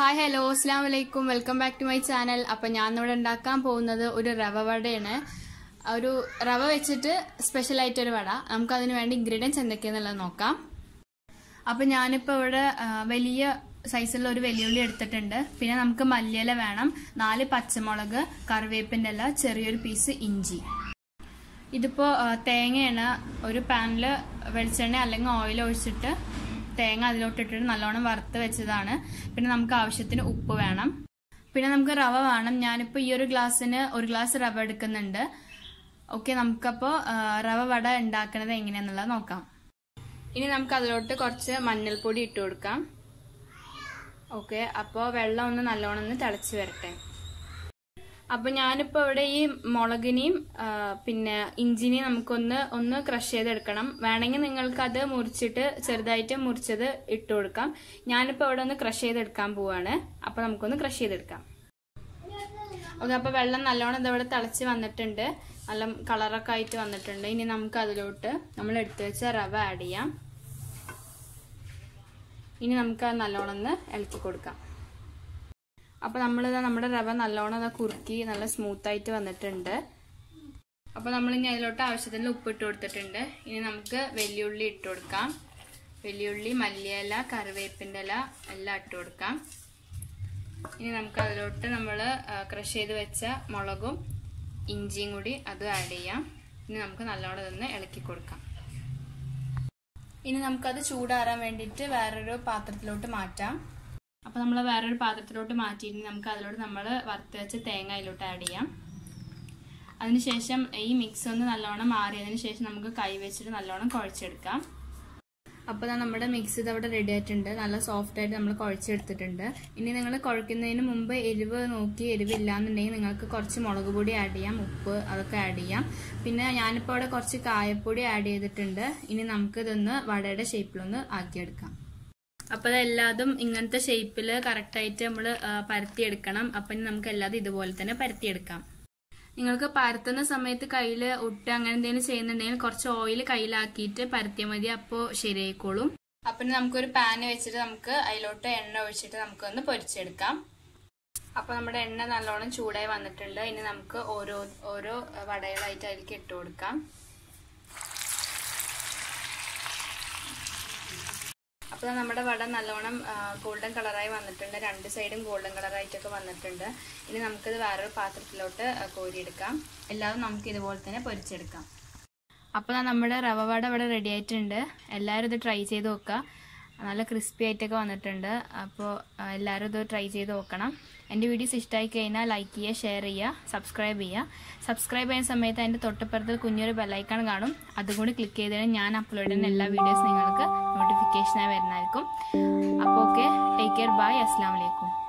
hi hello അസ്സാം വലൈക്കും welcome back to my channel അപ്പൊ ഞാൻ ഇവിടെ ഉണ്ടാക്കാൻ പോകുന്നത് ഒരു റവ വടയാണ് ഒരു റവ വെച്ചിട്ട് സ്പെഷ്യൽ ആയിട്ട് ഒരു വട നമുക്ക് അതിന് വേണ്ടി ഇൻഗ്രീഡിയൻസ് എന്തൊക്കെയാന്നുള്ളത് നോക്കാം അപ്പൊ ഞാനിപ്പോ ഇവിടെ ആ, വലിയ സൈസുള്ള ഒരു വെല്ലുള്ളി എടുത്തിട്ടുണ്ട് പിന്നെ നമുക്ക് മല്ലിയില വേണം നാല് പച്ചമുളക് കറിവേപ്പിൻ്റെ ഇല ചെറിയൊരു പീസ് ഇഞ്ചി ഇതിപ്പോ ആ, തേങ്ങയാണ് ഒരു പാനിൽ വെളിച്ചെണ്ണ അല്ലെങ്കിൽ ഓയിൽ ഒഴിച്ചിട്ട് തേങ്ങ അതിലോട്ടിട്ടിട്ട് നല്ലോണം വറുത്ത് വെച്ചതാണ് പിന്നെ നമുക്ക് ആവശ്യത്തിന് ഉപ്പ് വേണം പിന്നെ നമുക്ക് റവ വേണം ഞാനിപ്പോ ഈ ഒരു ഗ്ലാസ്സിന് ഒരു ഗ്ലാസ് റവ എടുക്കുന്നുണ്ട് ഓക്കെ നമുക്കപ്പോ ആ, റവ വട ഉണ്ടാക്കുന്നത് എങ്ങനെയാന്നുള്ളത് നോക്കാം ഇനി നമുക്ക് അതിലോട്ട് കുറച്ച് മഞ്ഞൾപ്പൊടി ഇട്ട് കൊടുക്കാം ഓക്കെ അപ്പോൾ വെള്ളം ഒന്ന് നല്ലോണം ഒന്ന് തിളച്ച് വരട്ടെ അപ്പൊ ഞാനിപ്പോ ഇവിടെ ഈ മുളകിനെയും ആ, പിന്നെ ഇഞ്ചിനെയും നമുക്കൊന്ന് ഒന്ന് ക്രഷ് ചെയ്തെടുക്കണം വേണമെങ്കിൽ നിങ്ങൾക്ക് അത് മുറിച്ചിട്ട് ചെറുതായിട്ട് മുറിച്ചത് ഇട്ട് കൊടുക്കാം ഞാനിപ്പോ ഇവിടെ ഒന്ന് ക്രഷ് ചെയ്തെടുക്കാൻ പോവാണ് അപ്പൊ നമുക്കൊന്ന് ക്രഷ് ചെയ്തെടുക്കാം ഓക്കെ അപ്പൊ വെള്ളം നല്ലോണം ഇതവിടെ തിളച്ച് വന്നിട്ടുണ്ട് നല്ല കളറൊക്കെ ആയിട്ട് വന്നിട്ടുണ്ട് ഇനി നമുക്ക് അതിലോട്ട് നമ്മൾ എടുത്തു വെച്ച റവ ആഡ് ചെയ്യാം ഇനി നമുക്ക് അത് നല്ലോണം ഒന്ന് ഇളക്കി കൊടുക്കാം അപ്പൊ നമ്മളിത് നമ്മുടെ റവ നല്ലോണം അത് കുറുക്കി നല്ല സ്മൂത്ത് ആയിട്ട് വന്നിട്ടുണ്ട് അപ്പൊ നമ്മൾ ഇനി അതിലോട്ട് ആവശ്യത്തിന് ഉപ്പ് ഇട്ട് കൊടുത്തിട്ടുണ്ട് ഇനി നമുക്ക് വെല്ലുള്ളി ഇട്ട് കൊടുക്കാം വെല്ലുള്ളി മല്ലിയില കറിവേപ്പിൻ്റെ ഇല എല്ലാം ഇട്ട് കൊടുക്കാം ഇനി നമുക്ക് അതിലോട്ട് നമ്മൾ ക്രഷ് ചെയ്ത് വെച്ച മുളകും ഇഞ്ചിയും കൂടി അത് ആഡ് ചെയ്യാം ഇനി നമുക്ക് നല്ലോണം ഇതൊന്ന് ഇളക്കി കൊടുക്കാം ഇനി നമുക്കത് ചൂടാറാൻ വേണ്ടിയിട്ട് വേറൊരു പാത്രത്തിലോട്ട് മാറ്റാം അപ്പോൾ നമ്മൾ വേറൊരു പാത്രത്തിലോട്ട് മാറ്റിയിട്ട് നമുക്ക് അതിലോട്ട് നമ്മൾ വറുത്ത് വെച്ച് തേങ്ങ അതിലോട്ട് ആഡ് ചെയ്യാം അതിനുശേഷം ഈ മിക്സ് ഒന്ന് നല്ലോണം മാറിയതിന് ശേഷം നമുക്ക് കൈ വെച്ചിട്ട് നല്ലോണം കുഴച്ചെടുക്കാം അപ്പോൾ ദാ നമ്മുടെ മിക്സ് ഇത് അവിടെ റെഡി ആയിട്ടുണ്ട് നല്ല സോഫ്റ്റ് ആയിട്ട് നമ്മൾ കുഴച്ചെടുത്തിട്ടുണ്ട് ഇനി നിങ്ങൾ കുഴക്കുന്നതിന് മുമ്പ് എരിവ് നോക്കി എരിവില്ലാന്നുണ്ടെങ്കിൽ നിങ്ങൾക്ക് കുറച്ച് മുളക് പൊടി ആഡ് ചെയ്യാം ഉപ്പ് അതൊക്കെ ആഡ് ചെയ്യാം പിന്നെ ഞാനിപ്പോൾ അവിടെ കുറച്ച് കായപ്പൊടി ആഡ് ചെയ്തിട്ടുണ്ട് ഇനി നമുക്കിതൊന്ന് വടയുടെ ഷേപ്പിലൊന്ന് ആക്കിയെടുക്കാം അപ്പോൾ അതെല്ലാതും ഇങ്ങനത്തെ ഷേപ്പിൽ കറക്റ്റായിട്ട് നമ്മൾ പരത്തിയെടുക്കണം അപ്പം ഇനി നമുക്ക് എല്ലാതും ഇതുപോലെ തന്നെ പരത്തിയെടുക്കാം നിങ്ങൾക്ക് പരത്തുന്ന സമയത്ത് കയ്യിൽ ഒട്ട് അങ്ങനെ എന്തെങ്കിലും ചെയ്യുന്നുണ്ടെങ്കിൽ കുറച്ച് ഓയിൽ കയ്യിലാക്കിയിട്ട് പരത്തിയാൽ മതി അപ്പോൾ ശരിയായിക്കോളും അപ്പം ഇനി നമുക്കൊരു പാന് വെച്ചിട്ട് നമുക്ക് അതിലോട്ട് എണ്ണ ഒഴിച്ചിട്ട് നമുക്കൊന്ന് പൊരിച്ചെടുക്കാം അപ്പോൾ നമ്മുടെ എണ്ണ നല്ലോണം ചൂടായി വന്നിട്ടുണ്ട് ഇനി നമുക്ക് ഓരോ ഓരോ വടകളായിട്ട് അതിലേക്ക് ഇട്ട് കൊടുക്കാം അപ്പോൾ നമ്മുടെ വട നല്ലോണം ഗോൾഡൻ കളറായി വന്നിട്ടുണ്ട് രണ്ട് സൈഡും ഗോൾഡൻ കളറായിട്ടൊക്കെ വന്നിട്ടുണ്ട് ഇനി നമുക്കിത് വേറൊരു പാത്രത്തിലോട്ട് ആ, കോരിയെടുക്കാം എല്ലാവരും നമുക്ക് ഇതുപോലെ തന്നെ പൊരിച്ചെടുക്കാം അപ്പോൾ ദാ നമ്മുടെ റവ വട ഇവിടെ റെഡി ആയിട്ടുണ്ട് എല്ലാവരും ഇത് ട്രൈ ചെയ്ത് നോക്കുക നല്ല ക്രിസ്പി ആയിട്ടൊക്കെ വന്നിട്ടുണ്ട് അപ്പോൾ ആ, എല്ലാവരും ഇത് ട്രൈ ചെയ്ത് നോക്കണം എൻ്റെ വീഡിയോസ് ഇഷ്ടമായി കഴിഞ്ഞാൽ ലൈക്ക് ചെയ്യുക ഷെയർ ചെയ്യുക സബ്സ്ക്രൈബ് ചെയ്യുക സബ്സ്ക്രൈബ് ചെയ്യുന്ന സമയത്ത് അതിൻ്റെ തൊട്ടപ്പുറത്ത് കുഞ്ഞൊരു ബെല്ലൈക്കൺ കാണും അതും കൂടി ക്ലിക്ക് ചെയ്താൽ ഞാൻ അപ്ലോഡ് ചെയ്യുന്ന എല്ലാ വീഡിയോസും നിങ്ങൾക്ക് നോട്ടിഫിക്കേഷനായി വരുന്നതായിരിക്കും അപ്പോൾ ഓക്കെ ടേക്ക് കെയർ ബൈ അസ്സാം വലൈക്കും